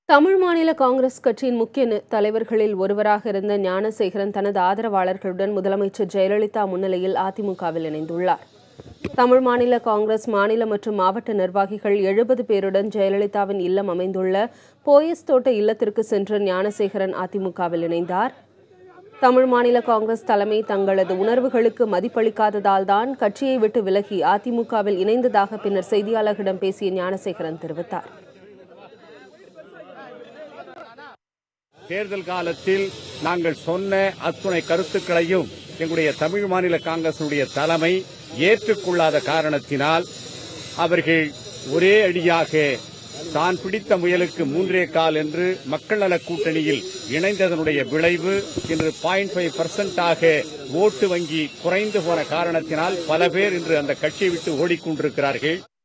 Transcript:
தமிழ் மாநில காங்கிரஸ் கட்சியின் முக்கிய நி- தலைவர்களில் ஒருவராக இருந்த ஞானசேகரன் தனது ஆதரவாளர்களுடன் முதலமைச்சர் ஜெயலலிதா முன்னிலையில் அதிமுகவில் இணைந்துள்ளார் தமிழ் மாநில காங்கிரஸ் மாநில மற்றும் மாவட்ட நிர்வாகிகள் எழுபது பேருடன் ஜெயலலிதாவின் இல்லம் அமைந்துள்ள போயஸ் தோட்ட இல்லத்திற்கு சென்று ஞானசேகரன் அதிமுகவில் இணைந்தார் தமிழ் மாநில காங்கிரஸ் தலைமை தங்களது உணர்வுகளுக்கு மதிப்பளிக்காததால் தான் கட்சியை விட்டு விலகி அதிமுகவில் இணைந்ததாக பின்னர் செய்தியாளர்களிடம் பேசிய ஞானசேகரன் தெரிவித்தார் தேர்தல் காலத்தில் நாங்கள் சொன்ன அத்துணை கருத்துக்களையும் எங்களுடைய தமிழ் மாநில காங்கிரசுடைய தலைமை ஏற்றுக்கொள்ளாத காரணத்தினால் அவர்கள் ஒரே அடியாக தான் பிடித்த முயலுக்கு மூன்றே கால் என்று மக்கள் நல கூட்டணியில் இணைந்ததனுடைய விளைவு இன்று பாயிண்ட் ஃபைவ் பர்சன்டாக ஓட்டு வங்கி குறைந்து போன காரணத்தினால் பல பேர் இன்று அந்த கட்சியை விட்டு ஓடிக்கொண்டிருக்கிறார்கள்